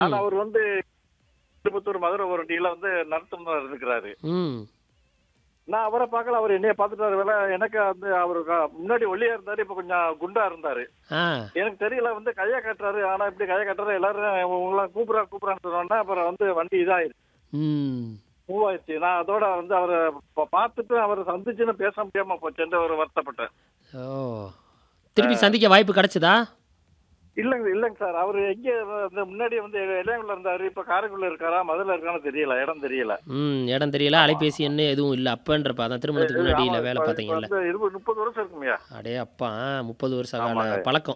ஆனா அவர் வந்து திருப்பத்தூர் மதுரை ஒரு டீல வந்து நடத்துனர் இருக்கிறாரு ம் நான் அவரை பார்க்கல அவர் என்னைய பார்த்துட்டாரு வேலை எனக்கு வந்து அவர் முன்னாடி ஒல்லியா இருந்தாரு இப்ப கொஞ்சம் குண்டா இருந்தாரு ஆ எனக்கு தெரியல வந்து கையை கட்டுறாரு ஆனா இப்படி கையை கட்டுறாரு எல்லாரும் உங்களை கூப்பிடா கூப்பிடான்னு சொன்னோன்னா அப்புறம் வந்து வண்டி இதாயிருச்சு ம் மூவ் ஆயிடுச்சு நான் அதோட வந்து அவரை ப- பார்த்துட்டு அவரை சந்திச்சுன்னு பேச முடியாம போச்சுன்னு ஒரு வருத்தப்பட்டேன் ஓ திருப்பி சந்திக்க வாய்ப்பு கிடைச்சதா இல்லைங்க இல்லைங்க சார் அவர் எங்க இந்த முன்னாடி வந்து இளையங்குள்ள இருந்தாரு இப்ப காரைக்குள்ள இருக்காரா மதுரை இருக்கான்னு தெரியல இடம் தெரியல ம் இடம் தெரியல அலைபேசி என்ன எதுவும் இல்லை அப்பன்றப்ப அதான் திருமணத்துக்கு முன்னாடி இல்லை வேலை இப்ப- இப்ப பார்த்தீங்கல்ல வந்து இருபது முப்பது வருஷம் இருக்குமையா அடே அப்பா முப்பது வருஷ கால ஆமாங்க. பழக்கம்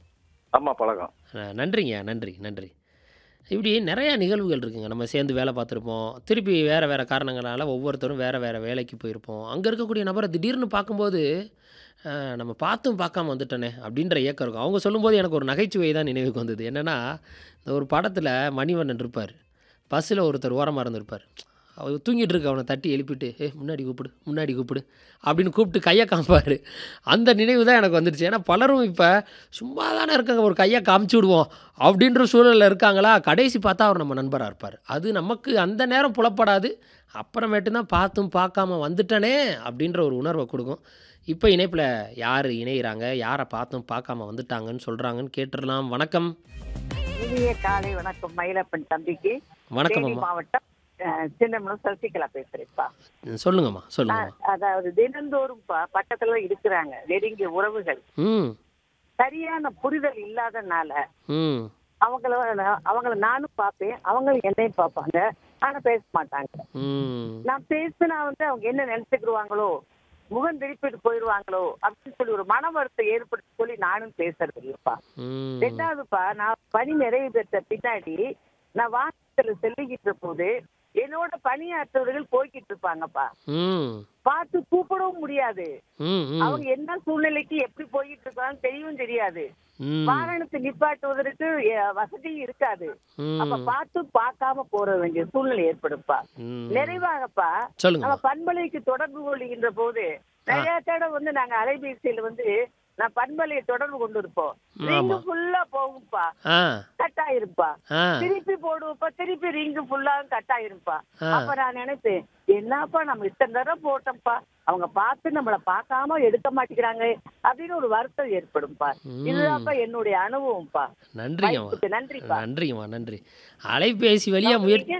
ஆமா பழக்கம் அஹ், நன்றிங்க நன்றி நன்றி இப்படி நிறையா நிகழ்வுகள் இருக்குங்க நம்ம சேர்ந்து வேலை பார்த்துருப்போம் திருப்பி வேறு வேறு காரணங்களால் ஒவ்வொருத்தரும் வேறு வேறு வேலைக்கு போயிருப்போம் அங்கே இருக்கக்கூடிய நபரை திடீர்னு பார்க்கும்போது அஹ், நம்ம பார்த்தும் பார்க்காம வந்துட்டோனே அப்படின்ற ஏக்கம் இருக்கும் அவங்க சொல்லும்போது எனக்கு ஒரு நகைச்சுவை தான் நினைவுக்கு வந்தது என்னென்னா இந்த ஒரு படத்தில் மணிவண்ணன் இருப்பார் பஸ்ஸில் ஒருத்தர் ஓரமாக இருந்திருப்பார் அவர் தூங்கிட்டு இருக்க அவனை தட்டி எழுப்பிட்டு ஏ முன்னாடி கூப்பிடு முன்னாடி கூப்பிடு அப்படின்னு கூப்பிட்டு கையை காமிப்பார் அந்த நினைவு தான் எனக்கு வந்துடுச்சு ஏன்னா பலரும் இப்போ சும்மா தானே இருக்காங்க ஒரு கையை காமிச்சு விடுவோம் அப்படின்ற சூழலில் இருக்காங்களா கடைசி பார்த்தா அவர் நம்ம நண்பராக இருப்பார் அது நமக்கு அந்த நேரம் புலப்படாது அப்புறமேட்டு தான் பார்த்தும் பார்க்காம வந்துட்டனே அப்படின்ற ஒரு உணர்வை கொடுக்கும் இப்போ இணைப்பில் யார் இணையிறாங்க யாரை பார்த்தும் பார்க்காம வந்துட்டாங்கன்னு சொல்கிறாங்கன்னு கேட்டுடலாம் வணக்கம் இனிய காலை வணக்கம் மயிலப்பன் தம்பிக்கு வணக்கம் தேனி அம்மா மாவட்டம் அஹ், சின்னமனூர் சசிகலா பேசுறேன்ப்பா சொல்லுங்கம்மா சொல்லுங்கம்மா அதாவது தினந்தோறும் பா- பக்கத்துல இருக்கிறாங்க நெருங்கிய உறவுகள் ம் சரியான புரிதல் இல்லாதனால ம் அவங்கள அவங்கள நானும் பார்ப்பேன் அவங்களும் என்னையும் பார்ப்பாங்க ஆனா பேச மாட்டாங்க ம் நான் பேசினா வந்து அவங்க என்ன நினைச்சுக்கிடுவாங்களோ முகம் திருப்பிட்டு போயிடுவாங்களோ அப்படின்னு சொல்லி ஒரு மன வருத்தம் ஏற்படுத்தி சொல்லி நானும் பேசுறது இல்லப்பா ம் ரெண்டாவதுப்பா நான் பணி நிறைவு பெற்ற பின்னாடி நான் வாகனத்துல செல்லிக்கிட்டு போது என்னோட பணியாற்றவர்கள் போய்கிட்டு இருப்பாங்கப்பா ம் பார்த்து கூப்பிடவும் முடியாது ம் ம் அவங்க என்ன சூழ்நிலைக்கு எப்படி போயிட்டு இருக்காங்கன்னு தெரியவும் தெரியாது ம் வாகனத்தை நிப்பாட்டுவதற்கு அஹ், வசதியும் இருக்காது அப்ப ம் பார்த்து பார்க்காம போற வேண்டிய சூழ்நிலை ஏற்படும்ப்பா ம் நிறைவாகப்பா நம்ம சொல்லுங்கம்மா பண்பலைக்கு தொடர்பு கொள்கின்ற போது நிறைய தடவை வந்து நாங்க அலைபேசியில வந்து நான் பண்பலையை தொடர்பு கொண்டு இருப்போம் ரிங்கு ஃபுல்லா போகும்பா ஆ கட் ஆயிருப்பா ஆ திருப்பி போடுவப்ப திருப்பி ரிங்கு ஃபுல்லா கட் ஆயிருப்பா ஆ. அப்ப நான் நினைப்பேன் என்னப்பா நம்ம இத்தனை தடவை போட்டோம்ப்பா அவங்க பார்த்து நம்மள பார்க்காம எடுக்க மாட்டேங்கிறாங்க அப்படின்னு ஒரு வருத்தம் ஏற்படும்பா ம். இதுதான்ப்பா என்னுடைய அனுபவம்ப்பா நன்றிங்கம்மா வாய்ப்புக்கு நன்றிப்பா நன்றிங்கம்மா நன்றி அலைபேசி வழியாக முயற்சி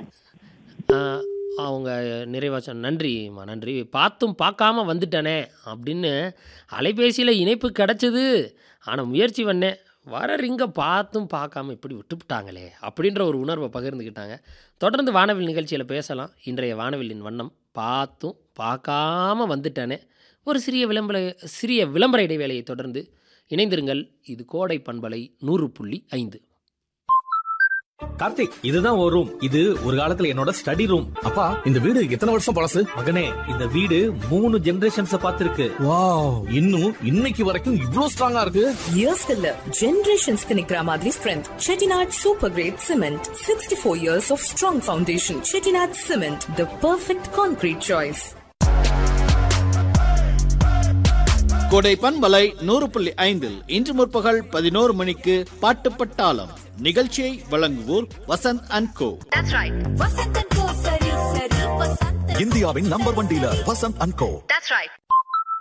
ஆ, அவங்க நிறைவா சொன்ன நன்றிம்மா நன்றி பார்த்தும் பார்க்காம வந்துட்டனே அப்படின்னு அலைபேசியில் இணைப்பு கிடச்சிது ஆனால் முயற்சி பண்ணேன் வர ரிங்க பார்த்தும் பார்க்காம இப்படி விட்டுவிட்டாங்களே அப்படின்ற ஒரு உணர்வை பகிர்ந்துக்கிட்டாங்க தொடர்ந்து வானவில் நிகழ்ச்சியில் பேசலாம் இன்றைய வானவில்லின் வண்ணம் பார்த்தும் பார்க்காம வந்துட்டனே ஒரு சிறிய விளம்பர சிறிய விளம்பர இடைவேளையை தொடர்ந்து இணைந்திருங்கள் இது கோடை பண்பலை நூறு புள்ளி ஐந்து கார்த்திக் இதுதான் ஒரு ரூம் இது ஒரு காலத்துல என்னோட ஸ்டடி ரூம் அப்பா இந்த வீடு எத்தனை வருஷம் பழசு மகனே இந்த வீடு மூணு ஜெனரேஷன்ஸ் பார்த்திருக்கு வாவ் இன்னும் இன்னைக்கு வரைக்கும் இவ்ளோ ஸ்ட்ராங்கா இருக்கு இயர்ஸ்க்கு இல்ல ஜெனரேஷன்ஸ்க்கு நிக்கிற மாதிரி strength Chettinad super great cement sixty four years of strong foundation Chettinad cement the perfect concrete choice Kodai பண்பலை நூறு புள்ளி ஐந்தில் இன்று முற்பகல் பதினோரு மணிக்கு பாட்டு பட்டாளம் நிகழ்ச்சியை வழங்குவோர் வசந்த் அண்ட் கோ இந்தியாவின் number one dealer Vasanth and go